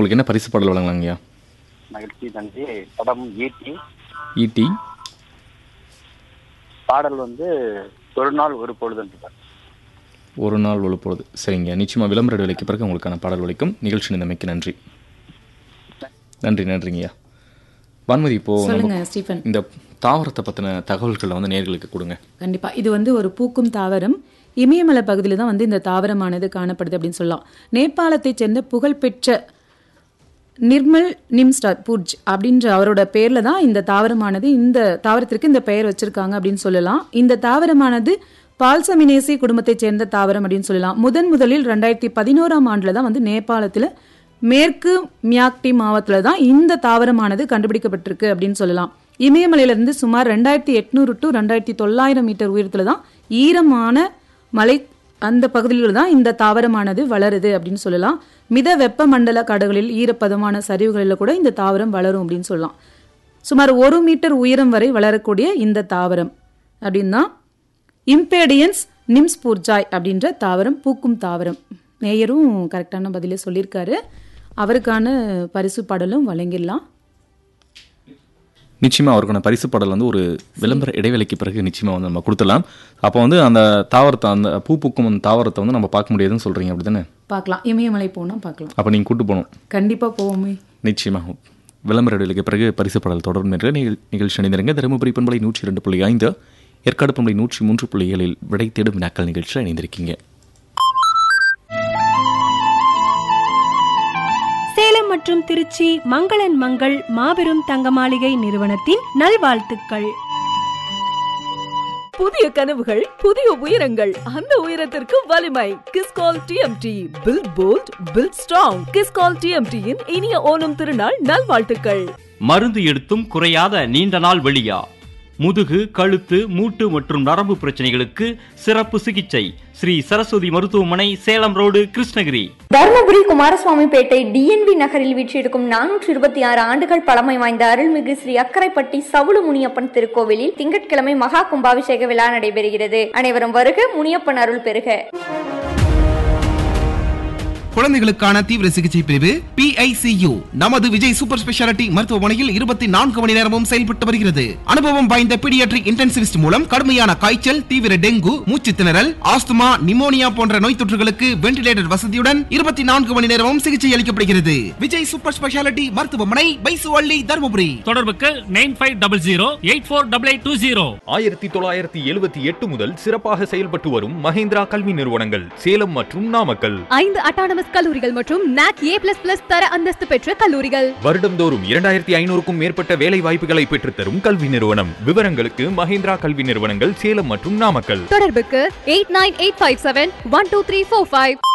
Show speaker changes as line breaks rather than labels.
உங்களுக்கு என்ன பரிசு பாடல் வழங்கலாங்கய்யா
மகிழ்ச்சி நன்றி படம் ஈட்டி
ஈட்டி
பாடல் வந்து ஒரு நாள் ஒரு பொழுதுன்ற
ஒரு நாள் ஒரு பொழுது சரிங்க நிச்சயமாக விளம்பர இடைவெளிக்கு பிறகு உங்களுக்கான பாடல் ஒலிக்கும் நிகழ்ச்சி நிலைமைக்கு நன்றி நன்றி நன்றிங்கய்யா வான்மதி இப்போ நம்ம
சொல்லுங்க ஸ்டீஃபன்
இந்த தாவரத்தை பற்றின தகவல்களை வந்து நேர்களுக்கு கொடுங்க
கண்டிப்பா இது வந்து ஒரு பூக்கும் தாவரம் இமயமலை பகுதியில் தான் வந்து இந்த தாவரமானது காணப்படுது அப்படின்னு சொல்லலாம் நேபாளத்தைச் சேர்ந்த புகழ்பெற்ற நிர்மல் நிம்ஸ்டார் புர்ஜ் அப்படின்ற அவரோட பேர்ல தான் இந்த தாவரமானது இந்த தாவரத்திற்கு இந்த பெயர் வச்சிருக்காங்க அப்படின்னு சொல்லலாம் இந்த தாவரமானது பால்சமினேசி குடும்பத்தைச் சேர்ந்த தாவரம் அப்படின்னு சொல்லலாம் முதன் முதலில் ரெண்டாயிரத்தி பதினோராம் ஆண்டுல தான் வந்து நேபாளத்துல மேற்கு மியாக்டி மாவட்டத்துல தான் இந்த தாவரமானது கண்டுபிடிக்கப்பட்டிருக்கு அப்படின்னு சொல்லலாம் இமயமலையிலிருந்து சுமார் ரெண்டாயிரத்தி எட்நூறு டு ரெண்டாயிரத்தி தொள்ளாயிரம் மீட்டர் உயரத்துல தான் ஈரமான மலை அந்த பகுதியில் தான் இந்த தாவரமானது வளருது அப்படின்னு சொல்லலாம் மித வெப்பமண்டல காடுகளில் ஈரப்பதமான சரிவுகளில் கூட இந்த தாவரம் வளரும் அப்படின்னு சொல்லலாம் சுமார் ஒரு மீட்டர் உயரம் வரை வளரக்கூடிய இந்த தாவரம் அப்படின்னா இம்பேடியன்ஸ் நிம்ஸ் பூர்ஜாய் அப்படின்ற தாவரம் பூக்கும் தாவரம் நேயரும் கரெக்டான பதிலே சொல்லியிருக்காரு அவருக்கான பரிசு பாடலும் வழங்கிடலாம்
நிச்சயமாக அவருக்கான பரிசு பாடல் வந்து ஒரு விளம்பர இடைவேளைக்கு பிறகு நிச்சயமாக வந்து நம்ம கொடுத்துடலாம் அப்போ வந்து அந்த தாவரத்தை அந்த பூ பூக்கும் அந்த தாவரத்தை வந்து நம்ம பார்க்க முடியாதுன்னு சொல்கிறீங்க அப்படி தானே
பார்க்கலாம் இமயமலை போனால் பார்க்கலாம்
அப்போ நீங்கள் கூட்டு போகணும்
கண்டிப்பாக போவோமே
நிச்சயமாக விளம்பர இடைவெளிக்கு பிறகு பரிசு பாடல் தொடரும் என்ற நிகழ் நிகழ்ச்சி அணிந்திருங்க தருமபுரி பண்பலை நூற்றி இரண்டு புள்ளி ஐந்து ஏற்காடு பண்பலை நூற்றி மூன்று புள்ளி ஏழில் விடை தேடும் வினாக்கள் நிகழ்ச்சியில் இணைந்திருக்கீங்க
சேலம் மற்றும் திருச்சி மங்களன் மங்கள் மாபெரும் தங்க மாளிகை நிறுவனத்தின் நல்வாழ்த்துக்கள்
புதிய கனவுகள் புதிய உயரங்கள் அந்த உயரத்திற்கு வலிமை Kiscol TMT build bold build strong Kiscol டிஎம்டியின் இனிய ஓணம் திருநாள் நல்வாழ்த்துக்கள்
மருந்து எடுத்தும் குறையாத நீண்ட நாள் வெளியா முதுகு கழுத்து மூட்டு மற்றும் நரம்பு பிரச்சனைகளுக்கு சிறப்பு சிகிச்சை ஸ்ரீ சரஸ்வதி மருத்துவமனை சேலம் ரோடு கிருஷ்ணகிரி
தருமபுரி குமாரசுவாமிப்பேட்டை டிஎன்வி நகரில் வீற்றிருக்கும் நானூற்றி இருபத்தி ஆறு ஆண்டுகள் பழமை வாய்ந்த அருள்மிகு ஸ்ரீ அக்கரைப்பட்டி சவுளு முனியப்பன் திருக்கோவிலில் திங்கட்கிழமை மகா கும்பாபிஷேக விழா நடைபெறுகிறது அனைவரும் வருக முனியப்பன் அருள் பெறுக
குழந்தைகளுக்கான தீவிர சிகிச்சை பிரிவு PICU நமது விஜய் சூப்பர் ஸ்பெஷாலிட்டி மருத்துவமனையில் இருபத்தி நான்கு மணி நேரமும் செயல்பட்டு வருகிறது அனுபவம் வாய்ந்த பீடியாட்ரிக் இன்டென்சிவிஸ்ட் மூலம் கடுமையான காய்ச்சல் தீவிர டெங்கு மூச்சு திணறல் ஆஸ்துமா நிமோனியா போன்ற நோய் தொற்றுகளுக்கு வென்டிலேட்டர் வசதியுடன் இருபத்தி நான்கு மணி நேரமும் சிகிச்சை அளிக்கப்படுகிறது விஜய் சூப்பர் ஸ்பெஷாலிட்டி மருத்துவமனை பைசுவள்ளி தருமபுரி
தொடர்புக்கு nine five double zero eight four double eight two zero
ஆயிரத்தி தொள்ளாயிரத்தி எழுபத்தி எட்டு முதல் சிறப்பாக செயல்பட்டு வரும் மஹேந்திரா கல்வி நிறுவனங்கள் சேலம் மற்றும் நாமக்கல்
ஐந்து அட்டானமஸ் கல்லூரிகள் மற்றும் நாக் ஏ பிளஸ் பிளஸ் தர அந்தஸ்து பெற்ற கல்லூரிகள்
வருடம்தோறும் இரண்டாயிரத்தி ஐநூறுக்கும் மேற்பட்ட வேலை வாய்ப்புகளை பெற்றுத்தரும் கல்வி நிறுவனம் விவரங்களுக்கு மஹேந்திரா கல்வி நிறுவனங்கள் சேலம் மற்றும் நாமக்கல்
தொடர்புக்கு eight nine eight five seven one two three four five